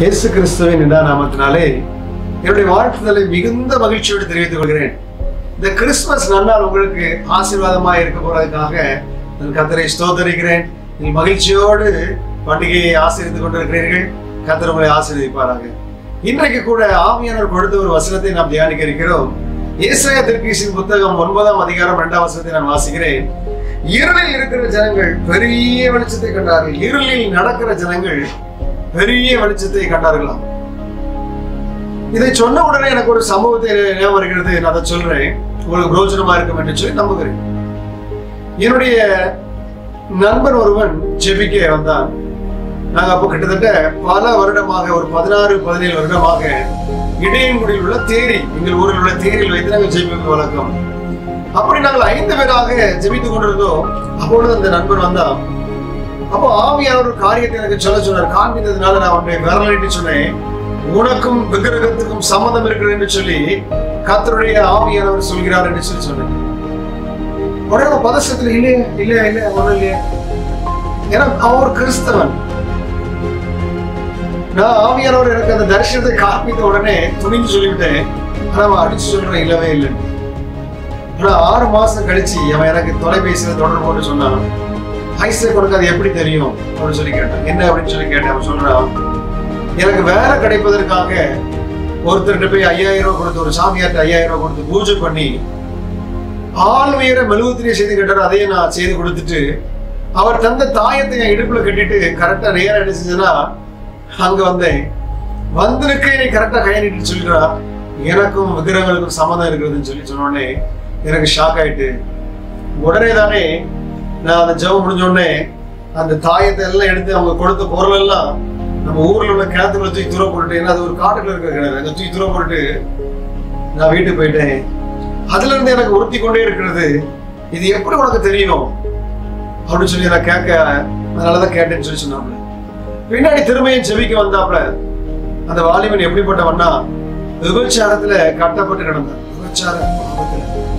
இயேசு கிறிஸ்துவின் இரண்டாம் நாமத்தினாலே என்னுடைய வாழ்த்துதலை மிகுந்த மகிழ்ச்சியோடு தெரிவித்துக் கொள்கிறேன் இந்த கிறிஸ்துமஸ் நன்னாள் உங்களுக்கு ஆசீர்வாதமா இருக்க போறதுக்காக நான் கத்தரை ஸ்தோத்தரிக்கிறேன் நீங்கள் மகிழ்ச்சியோடு பண்டிகையை ஆசீர்வித்துக் கொண்டிருக்கிறீர்கள் கத்தர் உங்களை ஆசீர்வதிப்பாராக இன்றைக்கு கூட ஆவியானவர் கொடுத்த ஒரு வசனத்தை நாம் தியானிக்க இருக்கிறோம் ஏசாயா திருக்கீசின் புத்தகம் ஒன்பதாம் அதிகாரம் இரண்டாம் வசனத்தை நான் வாசிக்கிறேன் இருளில் இருக்கிற ஜனங்கள் பெரிய வெளிச்சத்தை கண்டார்கள் இருளில் நடக்கிற ஜனங்கள் பெரிய வெளிச்சத்தை கண்டார்களாம் இதை சொன்ன உடனே எனக்கு ஒரு சம்பவத்தை ஞாபகம் வருகிறது நான் அதை சொல்றேன் உங்களுக்கு பிரோஜனமா இருக்கும் என்று சொல்லி நம்புகிறேன் என்னுடைய நண்பன் ஒருவன் ஜெபிக்க வந்தான் நாங்க அப்போ கிட்டத்தட்ட பல வருடமாக ஒரு பதினாறு பதினேழு வருடமாக இடையன்குடியில் உள்ள தேரி எங்கள் ஊரில் உள்ள தேரியில் வைத்து நாங்கள் ஜெபிக்க வழக்கம் அப்படி நாங்கள் ஐந்து பேராக ஜெபித்துக் கொண்டிருந்தோம் அப்பொழுது அந்த நண்பன் வந்தான் அப்போ ஆவியானவர் ஒரு காரியத்தை எனக்கு சொல்ல சொன்னார் காண்பித்ததுனால நான் அவனுடைய விரலிட்டு சொன்னேன் உனக்கும் விக்கிரகத்துக்கும் சம்மதம் இருக்கிறது என்று சொல்லி கத்தருடைய ஆவியானவர் சொல்கிறார் என்று சொல்லி சொன்னேன் உடனே அவன் பதசத்துல இல்லையே இல்லையா இல்லையா ஒண்ணும் இல்லையா ஏன்னா அவன் ஒரு கிறிஸ்தவன் நான் ஆவியானவர் எனக்கு அந்த தரிசனத்தை காண்பித்த உடனே துணிஞ்சு சொல்லிவிட்டேன் ஆனா அவன் அடிச்சு சொல்றேன் இல்லவே இல்லைன்னு ஆனா ஆறு மாசம் கழிச்சு அவன் எனக்கு தொலைபேசியில தொடர்பு போட்டு சொன்னான் ஐசக் உனக்கு அது எப்படி தெரியும் அப்படின்னு சொல்லி கேட்டான் என்ன அப்படின்னு சொல்லி கேட்டேன் அவன் சொல்றான் எனக்கு வேலை கிடைப்பதற்காக ஒருத்தர்கிட்ட போய் ஐயாயிரம் ரூபாய் கொடுத்து ஒரு சாமியார்ட்ட ஐயாயிரம் ரூபாய் கொடுத்து பூஜை பண்ணி ஆள் உயர மெழுகுத்திரியை செய்து கேட்டார் அதையும் நான் செய்து கொடுத்துட்டு அவர் தந்த தாயத்தை என் இடுப்புல கட்டிட்டு கரெக்டா நேரம் என்ன செஞ்சேன்னா அங்க வந்தேன் வந்திருக்க நீ கரெக்டா கை நீட்டு சொல்லிடுறா எனக்கும் விக்கிரகங்களுக்கும் சம்மதம் இருக்கிறதுன்னு சொல்லி சொன்ன உடனே எனக்கு ஷாக் ஆயிட்டு உடனே தானே நான் அந்த ஜெபம் முடிஞ்ச உடனே அந்த தாயத்தை எல்லாம் எடுத்து அவங்க கொடுத்த பொருள் எல்லாம் நம்ம ஊர்ல உள்ள கிணத்துக்குள்ள தூக்கி தூர போட்டுட்டு ஏன்னா அது ஒரு காட்டுக்குள்ள இருக்கிற கிணறு அங்க தூக்கி தூர போட்டுட்டு நான் வீட்டுக்கு போயிட்டேன் அதுல இருந்து எனக்கு உறுத்தி கொண்டே இருக்கிறது இது எப்படி உனக்கு தெரியும் அப்படின்னு சொல்லி நான் கேட்க அதனாலதான் கேட்டேன்னு சொல்லி சொன்னாப்ல பின்னாடி திரும்பியும் செவிக்கு வந்தாப்ல அந்த வாலிபன் எப்படிப்பட்டவன்னா விபச்சாரத்துல கட்டப்பட்டு கிடந்தான் விபச்சார பாவத்துல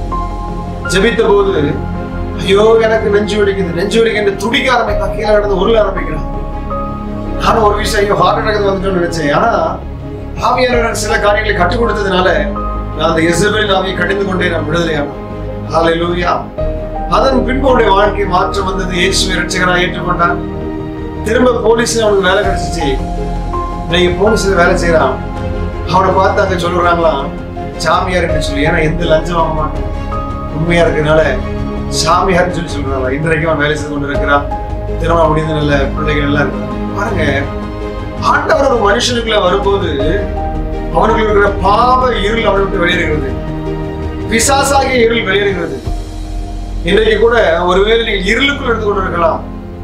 ஜெபித்த போது ஐயோ எனக்கு நெஞ்சு வலிக்குது நெஞ்சு வலிக்குது துடிக்க ஆரம்பிக்கிறான் கீழே கிடந்து உருள ஆரம்பிக்கிறான் நானும் ஒரு விஷயம் ஐயோ ஹார்ட் அட்டாக் வந்துட்டோம்னு நினைச்சேன் ஆனா ஆவியானவர் சில காரியங்களை கற்றுக் கொடுத்ததுனால நான் அந்த எசபேல் ஆவியை கடிந்து கொண்டே நான் விடுதலையானேன் ஹalleluya அதன் பின்பு அவனுடைய வாழ்க்கை மாற்றம் வந்தது இயேசுவை ரட்சகராக ஏற்றுக்கொண்டான் திரும்ப போலீஸ்ல அவனுக்கு வேலை கிடைச்சிச்சு நீங்க போலீஸ்ல வேலை செய்யறான் அவனை பார்த்து அங்க சொல்றாங்களாம் சாமியார் என்று சொல்லி ஏன்னா எந்த லஞ்சம் வாங்க மாட்டான் உண்மையா இருக்கனால சாமியார்னு சொல்லி சொல்றாங்க இன்றைக்கும் அவன் வேலை செய்து கொண்டு இருக்கிறான் திருமணம் முடிந்த நல்ல பிள்ளைகள் எல்லாம் இருக்கு பாருங்க ஆண்டவர் ஒரு மனுஷனுக்குள்ள வரும்போது அவனுக்கு இருக்கிற பாவ இருள் அவனுக்கு வெளியேறுகிறது பிசாசாகிய இருள் வெளியேறுகிறது இன்றைக்கு கூட ஒருவேளை நீங்கள் இருளுக்குள் எடுத்து கொண்டு இருக்கலாம்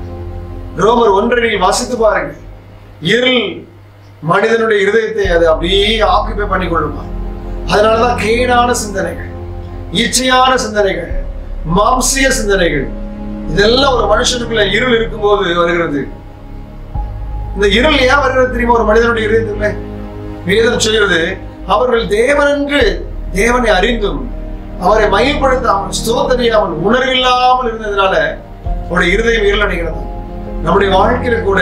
ரோமர் ஒன்றை நீங்கள் வாசித்து பாருங்க இருள் மனிதனுடைய இருதயத்தை அது அப்படியே ஆக்கிப்பை பண்ணி கொள்ளுமா அதனாலதான் கேடான சிந்தனைகள் இச்சையான சிந்தனைகள் மாம்சிய சிந்தனைகள் இதெல்லாம் ஒரு மனுஷனுக்குள்ள இருள் இருக்கும்போது வருகிறது இந்த இருள் ஏன் வருகிறது தெரியுமா ஒரு மனிதனுடைய இருதயத்துல வேதம் சொல்கிறது அவர்கள் தேவனென்று தேவனை அறிந்தும் அவரை மையப்படுத்தாமல் ஸ்தோத்தரியாமல் உணர்வில்லாமல் இருந்ததுனால அவருடைய இருதயம் இருளடைகிறது நம்முடைய வாழ்க்கையில கூட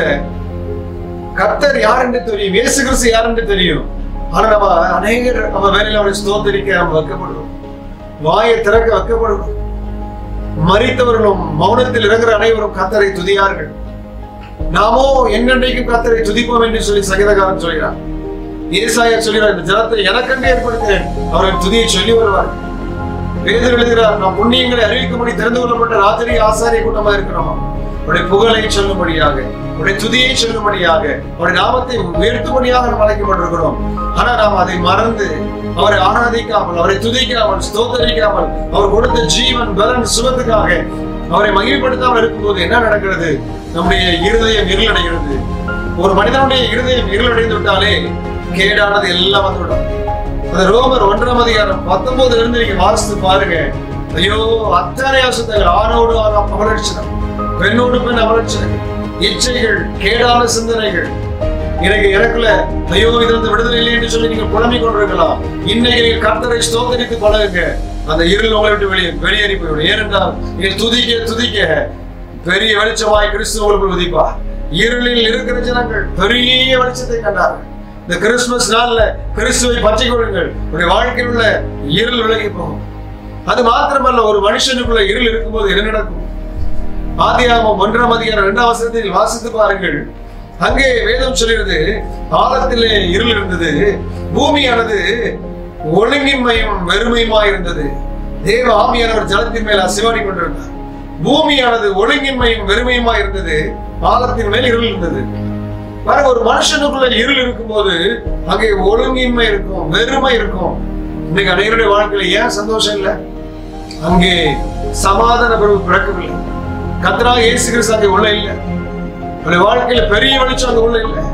கர்த்தர் யார் என்று தெரியும் இயேசு கிறிஸ்து யார் என்று தெரியும் ஆனா நம்ம அநேகர் நம்ம வேலையில அவரை ஸ்தோத்தரிக்க நம்ம வைக்கப்படுவோம் வாயை திறக்க வைக்கப்படுவோம் மறித்தவர்களும் மௌனத்தில் இருக்கிற அனைவரும் கத்தரை துதியார்கள் நாமோ என்னென்றைக்கும் கத்தரை துதிப்போம் என்று சொல்லி சங்கீதக்காரன் சொல்கிறார் ஏசாயா சொல்கிறார் இந்த ஜனத்தை எனக்கென்று ஏற்படுத்தினேன் அவர்கள் துதியை சொல்லி வருவார் வேதர் எழுதுகிறார் நாம் புண்ணியங்களை அறிவிக்கும்படி தெரிந்து கொள்ளப்பட்ட ராஜரிய ஆசாரிய கூட்டமா இருக்கிறோம் அவருடைய புகழை சொல்லும்படியாக அவருடைய துதியை சொல்லும்படியாக அவருடைய நாமத்தை உயர்த்தும்படியாக நாம் அழைக்கப்பட்டிருக்கிறோம் ஆனா நாம் அதை மறந்து அவரை ஆராதிக்காமல் அவரை துதிக்காமல் ஸ்தோத்தரிக்காமல் அவர் கொடுத்த ஜீவன் பலன் சுகத்துக்காக அவரை மகிழ்ப்படுத்தாமல் இருக்கும்போது என்ன நடக்கிறது நம்முடைய இருதயம் இருளடைகிறது ஒரு மனிதனுடைய இருதயம் இருளடைந்து விட்டாலே கேடானது எல்லாம் வந்துவிடும் அந்த ரோமர் ஒன்றாம் அதிகாரம் பத்தொன்பதுல இருந்து நீங்க வாசித்து பாருங்க ஐயோ அத்தனை அசுத்தங்கள் ஆணோடு ஆண் அமலட்சணம் பெண்ணோடு பெண் அமலட்சணம் இச்சைகள் கேடான சிந்தனைகள் எனக்கு எனக்குள்ள ஐயோ இது வந்து விடுதலை இல்லை என்று சொல்லி நீங்க புலம்பிக் கொண்டிருக்கலாம் இன்னைக்கு நீங்க கர்த்தரை ஸ்தோத்தரித்து பழகுங்க அந்த இருள் உங்களை விட்டு வெளியே வெளியேறி போய்விடும் ஏனென்றால் நீங்க துதிக்க துதிக்க பெரிய வெளிச்சமாய் கிறிஸ்து உங்களுக்குள் உதிப்பார் இருளில் இருக்கிற ஜனங்கள் பெரிய வெளிச்சத்தை கண்டார்கள் இந்த கிறிஸ்துமஸ் நாள்ல கிறிஸ்துவை பற்றிக் கொள்ளுங்கள் உங்களுடைய வாழ்க்கையில் உள்ள இருள் விலகி போகும் அது மாத்திரமல்ல ஒரு மனுஷனுக்குள்ள இருள் இருக்கும்போது என்ன நடக்கும் ஆதியாகமம் ஒன்றாம் அதிகாரம் இரண்டாம் வசனத்தில் வாசித்து பாருங்கள் அங்கே வேதம் சொல்கிறது ஆழத்திலே இருள் இருந்தது பூமியானது ஒழுங்கின்மையும் வெறுமையுமாய் இருந்தது தேவ ஆவியானவர் ஜலத்தின் மேல் அசிவாடி கொண்டிருந்தார் பூமியானது ஒழுங்கின்மையும் வெறுமையுமாய் இருந்தது ஆழத்தின் மேல் இருள் இருந்தது பாருங்க ஒரு மனுஷனுக்குள்ள இருள் இருக்கும்போது அங்கே ஒழுங்கின்மை இருக்கும் வெறுமை இருக்கும் இன்னைக்கு அனைவருடைய வாழ்க்கையில ஏன் சந்தோஷம் இல்லை அங்கே சமாதான பிரபு பிறக்கவில்லை கத்தராக இயேசு கிறிஸ்து அங்கே உள்ள இல்லை அவருடைய வாழ்க்கையில பெரிய வெளிச்சம் அங்க உள்ள இல்லை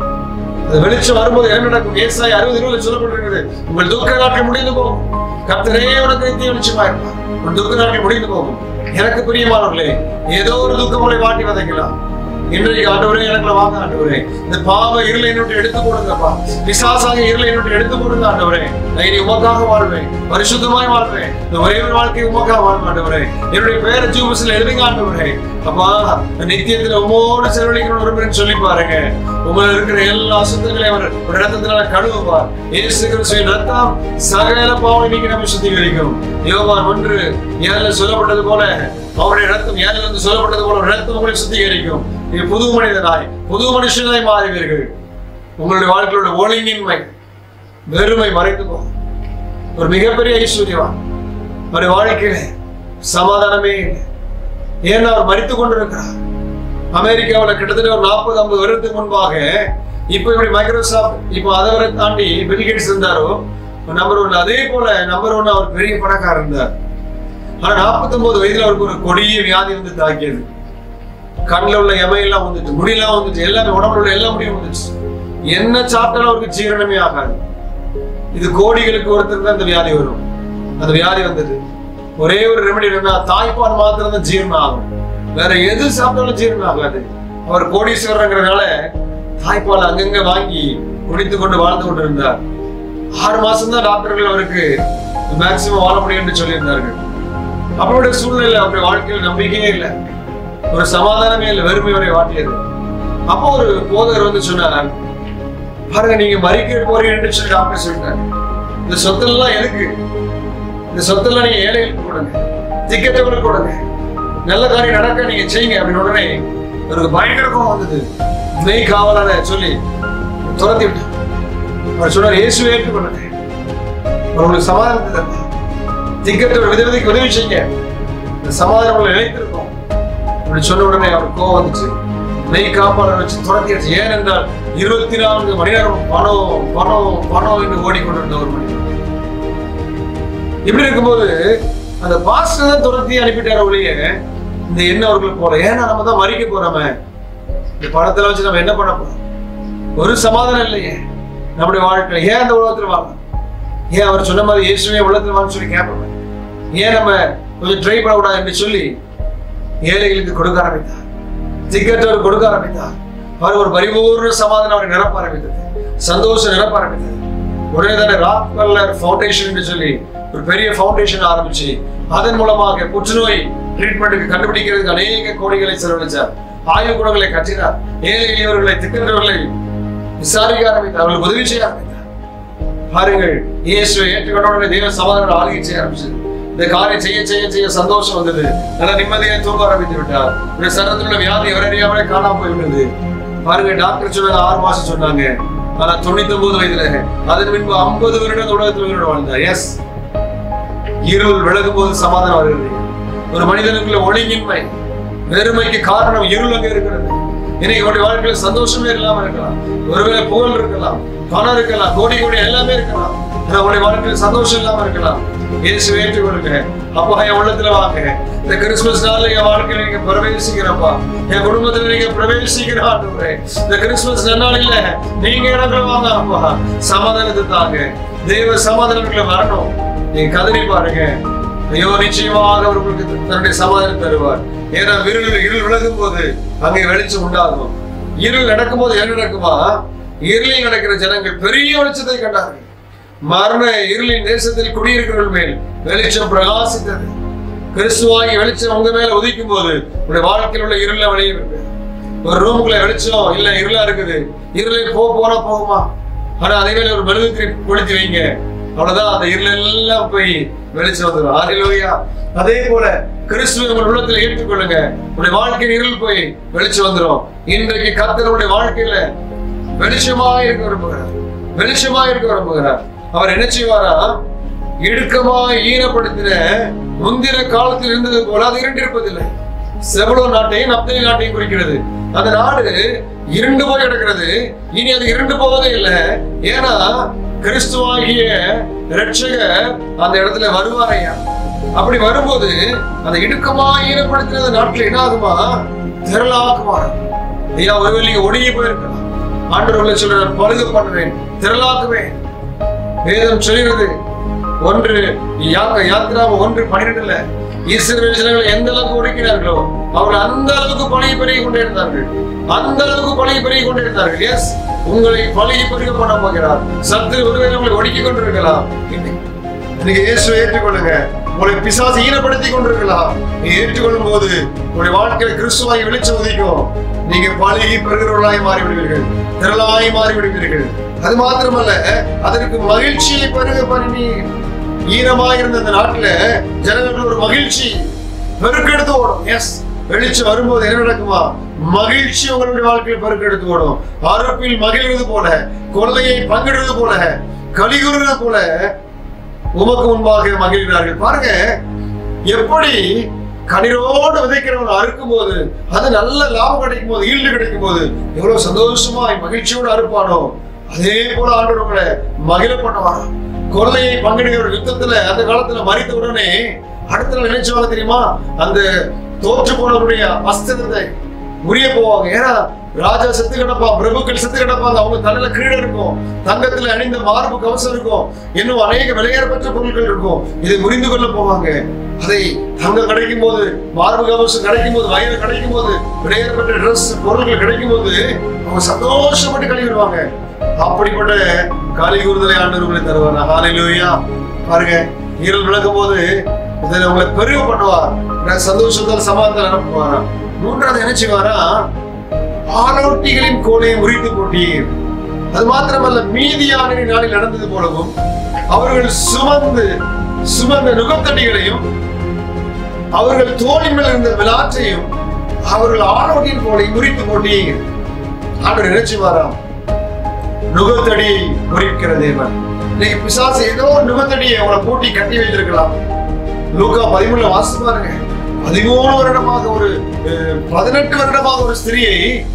அந்த வெளிச்சம் வரும்போது என்ன நடக்கும் ஏசாய் அறுபது இருபது சொல்லப்பட்டிருக்கிறது உங்கள் துக்க நாட்கள் முடிந்து போகும் கர்த்தரே உனக்கு நித்திய வெளிச்சமா இருப்பார் உன் துக்க நாட்கள் முடிந்து போகும் எனக்கு பிரியமானவர்களே ஏதோ ஒரு துக்கம் உங்களை வாட்டி வதைக்கலாம் இன்றைக்கு ஆண்டவரே எனக்கு வாங்க ஆண்டவரே இந்த பாவ இருளை என்னோட எடுத்து போடுங்கப்பா பிசாசாக இருளை என்னோட எடுத்து போடுங்க ஆண்டவரே நான் இனி உமக்காக வாழ்வேன் பரிசுத்தமாய் வாழ்வேன் இந்த ஒரே ஒரு வாழ்க்கை உமக்காக வாழ்வேன் ஆண்டவரே என்னுடைய பேர ஜூபஸ்ல எழுதுங்க ஆண்டவரே அப்பா நான் நித்தியத்துல உமோடு செலவழிக்கணும் விரும்புறேன்னு சொல்லி பாருங்க உங்களை இருக்கிற எல்லா அசுத்தங்களையும் அவர் ஒரு ரத்தத்தினால கழுவுவார் இயேசு கிறிஸ்துவின் ரத்தம் சகல பாவம் நீங்க நம்ம சுத்திகரிக்கும் யோவான் ஒன்று ஏழுல சொல்லப்பட்டது போல அவருடைய ரத்தம் ஏழுல இருந்து சொல்லப்பட்டது போல ஒரு ரத்தம் உங்களை சுத்திகரிக்கும் நீங்க புது மனிதனாய் புது மனுஷனாய் மாறுவீர்கள் உங்களுடைய வாழ்க்கையோட ஒழுங்கின்மை வெறுமை மறைத்து போகும் ஒரு மிகப்பெரிய ஐஸ்வர்யவான் அவருடைய வாழ்க்கையில சமாதானமே இல்லை ஏன்னா அவர் மறித்து கொண்டிருக்கிறார் அமெரிக்காவுல கிட்டத்தட்ட ஒரு நாற்பது ஐம்பது வருடத்துக்கு முன்பாக இப்போ இப்படி மைக்ரோசாஃப்ட் இப்போ அதை வரை தாண்டி பில்கேட்ஸ் இருந்தாரோ நம்பர் ஒன் அதே போல நம்பர் ஒன் அவர் பெரிய பணக்காரர் இருந்தார் ஆனா 49 வயதுல அவருக்கு ஒரு கொடிய வியாதி வந்து தாக்கியது கண்ணில் உள்ள எமையெல்லாம் வந்துட்டு முடியெல்லாம் வந்துட்டு எல்லாமே உடம்புல உள்ள எல்லா முடியும் வந்துச்சு என்ன சாப்பிட்டாலும் அவருக்கு ஜீரணமே ஆகாது இது கோடிகளுக்கு ஒருத்தர் தான் இந்த வியாதி வரும் அந்த வியாதி வந்தது ஒரே ஒரு ரெமெடி என்ன தாய்ப்பால் மாத்திரம் தான் ஜீரணம் ஆகும் வேற எது சாப்பிட்டாலும் ஜீரணம் ஆகாது அவர் கோடீஸ்வரங்கிறதுனால தாய்ப்பால் அங்கங்க வாங்கி குடித்து கொண்டு வாழ்ந்து கொண்டிருந்தார் ஆறு மாசம் தான் டாக்டர்கள் அவருக்கு மேக்சிமம் வாழ முடியும் என்று சொல்லியிருந்தார்கள் அவருடைய சூழ்நிலை அவருடைய வாழ்க்கையில் நம்பிக்கையே இல்லை ஒரு சமாதானமே இல்லை வெறுமை வரை வாட்டியது அப்போ ஒரு போதகர் வந்து சொன்னார் பாருங்க நீங்க மறிக்க போறீங்கன்னு சொல்லி டாக்டர் சொல்லிட்டார் இந்த சொத்தெல்லாம் எதுக்கு இந்த சொத்தெல்லாம் நீங்க ஏழைகளுக்கு கொடுங்க திக்கத்தவர்களுக்கு கொடுங்க நல்ல காரியம் நடக்க நீங்க செய்யுங்க அப்படின்னு உடனே அவருக்கு பயங்கர கோவம் வந்தது மெய் காவலான சொல்லி துரத்தி விட்டார் அவர் சொன்னார் இயேசுவை ஏற்றுக்கொள்ளுங்க அவர் உங்களுக்கு சமாதானத்தை தருவார் திக்கத்தோட விதவிதைக்கு உதவி செய்யுங்க இந்த சமாதானம் உங்களை நிலைத்திருக்கும் அப்படி சொன்ன உடனே அவர் கோவம் வந்துச்சு மெய் காப்பாளர் வச்சு துரத்தியாச்சு ஏனென்றால் இருபத்தி நான்கு மணி நேரம் பணம் பணம் பணம் என்று ஓடிக்கொண்டிருந்த ஒரு மனிதன் இப்படி இருக்கும்போது அந்த பாஸ்டர் தான் துரத்தி அனுப்பிட்டார ஒழிய இந்த என்ன அவர்களுக்கு போல ஏன்னா நம்ம தான் மறிக்க போறோமே இந்த பணத்துல வச்சு நம்ம என்ன பண்ண போறோம் ஒரு சமாதானம் இல்லையே நம்முடைய வாழ்க்கையில ஏன் அந்த உலகத்துல வாங்க ஏன் அவர் சொன்ன மாதிரி இயேசுவே உலகத்துல வாங்க சொல்லி கேட்போம் ஏன் நம்ம கொஞ்சம் ட்ரை பண்ணக்கூடாது என்று சொல்லி ஏழைகளுக்கு கொடுக்க ஆரம்பித்தார் திக்கற்றவர் கொடுக்க ஆரம்பித்தார் அவர் ஒரு பரிபூர்ண சமாதானம் அவரை நிரப்ப ஆரம்பித்தது சந்தோஷம் நிரப்ப ஆரம்பித்தது உடனே தானே ராக் கல்லர் ஃபவுண்டேஷன் என்று சொல்லி ஒரு பெரிய ஃபவுண்டேஷன் ஆரம்பிச்சு அதன் மூலமாக புற்றுநோய் ட்ரீட்மெண்ட்டுக்கு கண்டுபிடிக்கிறதுக்கு அநேக கோடிகளை செலவழிச்சார் ஆய்வு கூடங்களை கட்டினார் ஏழை எளியவர்களை திக்கற்றவர்களை விசாரிக்க ஆரம்பித்தார் அவர்களுக்கு உதவி செய்ய ஆரம்பித்தார் பாருங்கள் இயேசுவை ஏற்றுக்கொண்ட உடனே தேவ சமாதானம் ஆளுகை செய்ய ஆரம்பிச்சது இந்த காரியம் செய்ய செய்ய செய்ய சந்தோஷம் வந்தது நல்ல நிம்மதியை தூங்க ஆரம்பித்து விட்டார் இந்த சரத்தில் உள்ள வியாதி எவர் அறியாமலே காணாம போய்விட்டது பாருங்க டாக்டர் சொன்னாங்க ஆறு மாசம் சொன்னாங்க ஆனா தொண்ணூத்தி ஒன்பது வயதுல அதன் பின்பு ஐம்பது வருடம் உலகத்தில் உயிரோடு வாழ்ந்தார் எஸ் இருள் விலகும் போது சமாதானம் வருகிறது ஒரு மனிதனுக்குள்ள ஒழுங்கின்மை வெறுமைக்கு காரணம் இருள் அங்க இருக்கிறது இன்னைக்கு அவருடைய வாழ்க்கையில சந்தோஷமே இல்லாம இருக்கலாம் ஒருவேளை புகழ் இருக்கலாம் பணம் இருக்கலாம் கோடி கோடி எல்லாமே இருக்கலாம் ஆனா அவருடைய வாழ்க்கையில சந்தோஷம் இல்லாம இருக்கலாம் இயேசு ஏற்றுக்கொள்ளுங்க அப்பா என் உள்ளத்துல வாங்க இந்த கிறிஸ்துமஸ் நாள்ல என் வாழ்க்கையில நீங்க பிரவேசிக்கிறப்பா என் குடும்பத்துல நீங்க பிரவேசிக்கிற ஆண்டவரே இந்த கிறிஸ்துமஸ் நன்னாளில நீங்க எனக்கு வாங்க அப்பா சமாதானத்தை தாங்க தெய்வ சமாதானங்களை வரணும் நீங்க கதறி பாருங்க ஐயோ நிச்சயமாக அவர் உங்களுக்கு தன்னுடைய சமாதானம் தருவார் ஏன்னா இருள் இருள் விலகும் போது அங்கே வெளிச்சம் உண்டாகும் இருள் நடக்கும்போது என்ன நடக்குமா இருளில் நடக்கிற ஜனங்கள் பெரிய வெளிச்சத்தை கண்டார்கள் மரண இருளின் தேசத்தில் குடியிருக்கிறவர்கள் மேல் வெளிச்சம் பிரகாசித்தது கிறிஸ்துவாகி வெளிச்சம் உங்க மேல உதிக்கும் போது உங்களுடைய வாழ்க்கையில் உள்ள இருள வெளியே இருக்கு ஒரு ரூமுக்குள்ள வெளிச்சம் இல்ல இருளா இருக்குது இருளே போ போனா போகுமா ஆனா அதே வேளை ஒரு மெழுகுத்திரி கொளுத்தி வைங்க அவ்வளவுதான் அந்த இருள் எல்லாம் போய் வெளிச்சம் வந்துடும் ஆதிலோயா அதே போல கிறிஸ்துவை உங்கள் உள்ளத்துல ஏற்றுக்கொள்ளுங்க உங்களுடைய வாழ்க்கையின் இருள் போய் வெளிச்சம் வந்துடும் இன்றைக்கு கர்த்தருடைய வாழ்க்கையில வெளிச்சமா இருக்க விரும்புகிறார் வெளிச்சமா இருக்க விரும்புகிறார் அவர் என்ன செய்வாரா இடுக்கமா ஈரப்படுத்தின முந்தின காலத்தில் இருந்தது போல அது இருண்டிருப்பதில்லை செவலோ நாட்டையும் நப்தலி நாட்டையும் குறிக்கிறது அந்த நாடு இருண்டு போய் கிடக்கிறது இனி அது இருண்டு போவதே இல்லை ஏன்னா கிறிஸ்துவாகிய ரட்சகர் அந்த இடத்துல வருவாரையா அப்படி வரும்போது அந்த இடுக்கமா ஈரப்படுத்தின நாட்டில் என்ன ஆகுமா திரளாக மாறும் ஐயா ஒருவேளை நீங்க ஒடுங்கி போயிருக்கலாம் ஆண்டவர் உள்ள சொல்ற பழுது பண்ணுவேன் திரளாக்குவேன் வேதம் சொல்கிறது ஒன்று யா- யாத்திராம ஒன்று பன்னிரெண்டுல இஸ்ரவேல் ஜனங்கள் எந்த அளவுக்கு ஒடுக்கினார்களோ அவர்கள் அந்த அளவுக்கு பழகி பெருகி கொண்டே இருந்தார்கள் அந்த அளவுக்கு பழகி பெருகி கொண்டே இருந்தார்கள் எஸ் உங்களை பழகி பெருக பண்ண போகிறார் சத்து ஒருவேளை உங்களை ஒடுக்கி கொண்டிருக்கலாம் நீங்க இயேசுவை ஏற்றுக்கொள்ளுங்க உங்களை பிசாசு ஈனப்படுத்தி கொண்டிருக்கலாம் நீங்க ஏற்றுக்கொள்ளும் போது உங்களுடைய வாழ்க்கையில கிறிஸ்துவாய் வெளிச்சம் உதிக்கும் நீங்க பழகி பெறுகிறவர்களாய் மாறிவிடுவீர்கள் திரளாய் மாறிவிடுவீர்கள் அது மாத்திரமல்ல அதற்கு மகிழ்ச்சியை பெருக பண்ணி ஈரமாக இருந்த அந்த நாட்டுல ஜனங்களுக்கு ஒரு மகிழ்ச்சி பெருக்கெடுத்து ஓடும் எஸ் வெளிச்சம் வரும்போது என்ன நடக்குமா மகிழ்ச்சி உங்களுடைய வாழ்க்கையில் பெருக்கெடுத்து ஓடும் அறுப்பில் மகிழ்வது போல கொள்ளையை பங்கிடுவது போல கலிகுறது போல உமக்கு முன்பாக மகிழ்கிறார்கள் பாருங்க எப்படி கண்ணீரோடு விதைக்கிறவன் அறுக்கும் போது அது நல்ல லாபம் கிடைக்கும் போது ஈல்டு கிடைக்கும் போது எவ்வளவு சந்தோஷமாய் மகிழ்ச்சியோடு அறுப்பானோ அதே போல ஆண்டவர் உங்களை மகிழ பண்ணுவாரா கொள்ளையை பங்கிடுகிற ஒரு யுத்தத்துல அந்த காலத்துல மறித்த உடனே அடுத்த நாள் நினைச்சுவாங்க தெரியுமா அந்த தோற்று போனவருடைய அஸ்திரத்தை உரிய போவாங்க ஏன்னா ராஜா செத்து கிடப்பான் பிரபுக்கள் செத்து கிடப்பாங்க அவங்க தலையில கிரீடம் இருக்கும் தங்கத்துல அணிந்த மார்பு கவசம் இருக்கும் இன்னும் அநேக விலையேறப்பட்ட பொருட்கள் இருக்கும் இதை முறிந்து கொள்ள போவாங்க அதை தங்கம் கிடைக்கும் போது மார்பு கவசம் கிடைக்கும் போது வயிறு கிடைக்கும் போது விலையேறப்பட்ட ட்ரெஸ் பொருட்கள் கிடைக்கும் போது அவங்க சந்தோஷப்பட்டு கழிவிடுவாங்க அப்படிப்பட்ட காலி கூறுதலை ஆண்டு உங்களை தருவார் ஹாலையிலூயா பாருங்க ஈரல் விளக்கும் போது இதில் உங்களை பெருக பண்ணுவார் நான் சந்தோஷத்தால் சமாதானம் அனுப்புவாரா மூன்றாவது என்ன செய்வாரா ஆரோட்டிகளின் கோலையை முறித்து போட்டீர் அது மாத்திரமல்ல மீதியான நாளில் நடந்தது போலவும் அவர்கள் சுமந்து சுமந்த நுகத்தடிகளையும் அவர்கள் தோளின் மேல் இருந்த விளாற்றையும் அவர்கள் ஆரோட்டின் கோலை முறித்து போட்டீர் ஆண்டவர் என்ன செய்வாராம் நுகத்தடியை முறிக்கிற தேவன் இன்னைக்கு பிசாசு ஏதோ ஒரு நுகத்தடியை அவங்களை பூட்டி கட்டி வைத்திருக்கலாம் லூக்கா பதிமூணுல வாசித்து பாருங்க பதிமூணு வருடமாக ஒரு அஹ், பதினெட்டு வருடமாக ஒரு ஸ்திரியை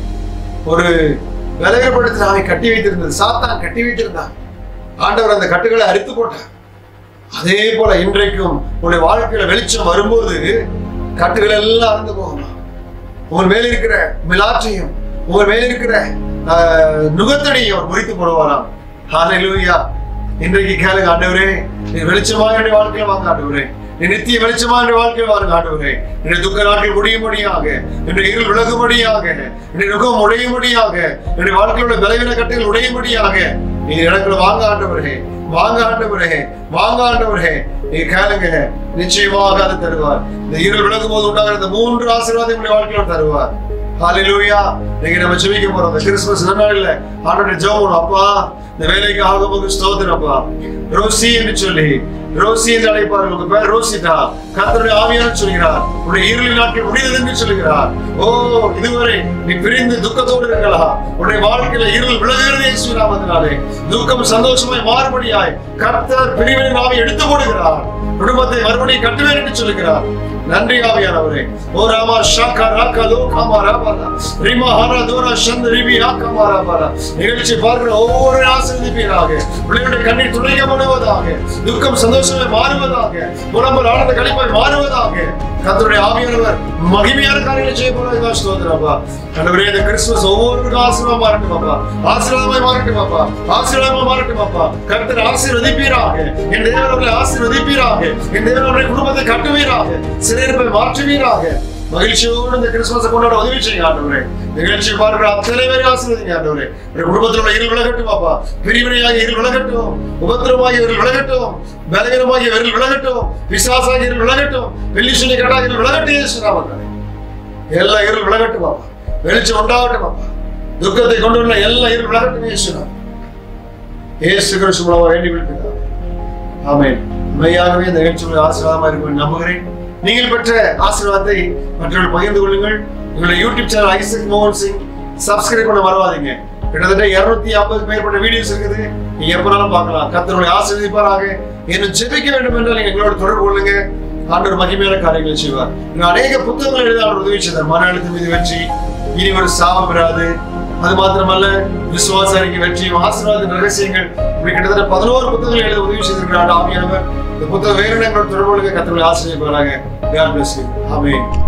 ஒரு விலகப்படுத்தி அவனை கட்டி வைத்திருந்தது சாத்தான் கட்டி வைத்திருந்தான் ஆண்டவர் அந்த கட்டுகளை அறுத்து போட்டார் அதே போல இன்றைக்கும் உங்களுடைய வாழ்க்கையில வெளிச்சம் வரும்போது கட்டுகள் எல்லாம் அறுந்து போகுமா உங்கள் மேல இருக்கிற மிலாற்றையும் உங்கள் மேல இருக்கிற ஆஹ், நுகத்தடியும் அவர் முறித்து போடுவாராம் ஹalleluya இன்றைக்கு கேளுங்க ஆண்டவரே நீ வெளிச்சமாக என்னுடைய வாழ்க்கையில வாங்க ஆண்டவரே நீ நித்திய வெளிச்சமா என்னுடைய வாழ்க்கையில் வாருங்க ஆண்டவரே என்னுடைய துக்க நாட்கள் முடியும்படியாக என்னுடைய இருள் விலகும்படியாக என்னுடைய நுகம் உடையும்படியாக என்னுடைய வாழ்க்கையில் உள்ள பலவீன கட்டுகள் உடையும்படியாக நீ இடத்துல வாங்க ஆண்டவரே வாங்க ஆண்டவரே வாங்க ஆண்டவரே நீ கேளுங்க நிச்சயமாக அதை தருவார் இந்த இருள் விலகும் போது உண்டாகிற இந்த மூன்று ஆசீர்வாதம் உங்களுடைய வாழ்க்கையில தருவார் ஹalleluya நீங்க நம்ம ஜெபிக்க போறோம் இந்த கிறிஸ்துமஸ் நாள்ல ஆண்டவருடைய ஜெபம் அப்பா இந்த வேலைக்கு ஆகும்போது ஸ்தோத்திரம் அப்பா ரோசி என்று சொல்லி ரோசி என்று அழைப்பார்கள் உங்க பேர் ரோசிதா கர்த்தருடைய ஆவியான சொல்கிறார் உன்னுடைய இருளின் நாட்கள் முடிந்தது என்று சொல்கிறார் ஓ இதுவரை நீ பிரிந்து துக்கத்தோடு இருக்கலாம் உன்னுடைய வாழ்க்கையில இருள் விலகுகிறது இயேசு நாமத்தினாலே துக்கம் சந்தோஷமாய் மாறுபடியாய் கர்த்தர் பிரிவினை ஆவி எடுத்து போடுகிறார் குடும்பத்தை மறுபடியும் கட்டுவேன் என்று சொல்லுகிறார் நன்றி ஆவியானவரே ஓ ராமா ஷாக்கா ராக்கா லோ காமா ராபாலா ரிமா ஹரா தோரா சந்த் ரிபி ஆக்கமா ராபாலா நிகழ்ச்சி பார்க்கிற ஒவ்வொரு ஆசிரியப்பீராக பிள்ளைகளுடைய கண்ணீர் துணைக்கப்படுவதாக துக்கம் சந்தோஷமாய் மாறுவதாக புலம்பல் ஆனந்த கழிப்பாய் மாறுவதாக கர்த்தருடைய ஆவியானவர் மகிமையான காரியங்களை செய்ய போறதா ஸ்தோத்திரப்பா ஆண்டவரே இந்த கிறிஸ்துமஸ் ஒவ்வொருவருக்கும் ஆசீர்வாதமா மாறட்டும் அப்பா ஆசீர்வாதமாய் மாறட்டும் அப்பா ஆசீர்வாதமா மாறட்டும் அப்பா கர்த்தர் ஆசீர்வதிப்பீராக என் தேவன் அவர்களை ஆசீர்வதிப்பீராக என் தேவன் அவருடைய குடும்பத்தை கட்டுவீராக சிறையிருப்பை மாற்றுவீராக மகிழ்ச்சியோடு இந்த கிறிஸ்துமஸை கொண்டாட உதவி செய்யுங்க ஆண்டவரே நிகழ்ச்சி பார்க்கிற அத்தனை பேரை ஆசீர்வதிங்க ஆண்டவரே என் குடும்பத்தில் உள்ள இருள் விலகட்டும் அப்பா பிரிவினையாகிய இருள் விலகட்டும் உபத்திரமாகிய இருள் விலகட்டும் பலவீனமாகிய இருள் விலகட்டும் பிசாசாகிய இருள் விலகட்டும் வெள்ளி சொல்லி கட்டாகிய இருள் விலகட்டும் இயேசு நாமத்தினாலே. எல்லா இருள் விலகட்டும் அப்பா வெளிச்சம் உண்டாகட்டும் அப்பா துக்கத்தை கொண்டு வந்த எல்லா இரு விலகட்டும் இயேசுநாதர் இயேசு கிறிஸ்து மூலமாக வேண்டி விடுகிறார் ஆமென் உண்மையாகவே இந்த நிகழ்ச்சியில் ஆசீர்வாதமா இருக்கும் நம்புகிறேன் நீங்கள் பெற்ற ஆசீர்வாதத்தை மற்றவர்கள் பகிர்ந்து கொள்ளுங்கள் எங்களுடைய யூடியூப் சேனல் ஐசக் மோகன் சிங் சப்ஸ்கிரைப் பண்ண மறவாதீங்க கிட்டத்தட்ட இருநூத்தி ஐம்பதுக்கு மேற்பட்ட வீடியோஸ் இருக்குது நீங்க எப்பனாலும் பார்க்கலாம் கர்த்தருடைய ஆசீர்வதிப்பாராக இன்னும் ஜெபிக்க வேண்டும் என்றால் நீங்க எங்களோட தொடர்பு கொள்ளுங்க ஆண்டவர் மகிமையான காரியங்களை செய்வார் இன்னும் அநேக புத்தகங்கள் எழுத அவர் உதவி செய்தார் மன அழுத்தம் மீது வெற்றி இனி ஒரு சாபம் வராது அது மாத்திரமல்ல விசுவாச அறிக்கை வெற்றி ஆசீர்வாத ரகசியங்கள் இப்படி கிட்டத்தட்ட பதினோரு புத்தகங்கள் எழுத உதவி செய்திருக்கிறார் ஆவியானவர் இந்த புத்தகம் வேறு எங்களோட தொடர்பு கொள்ளுங்க கர்த்தருடைய ஆசிரியர் ஆமென்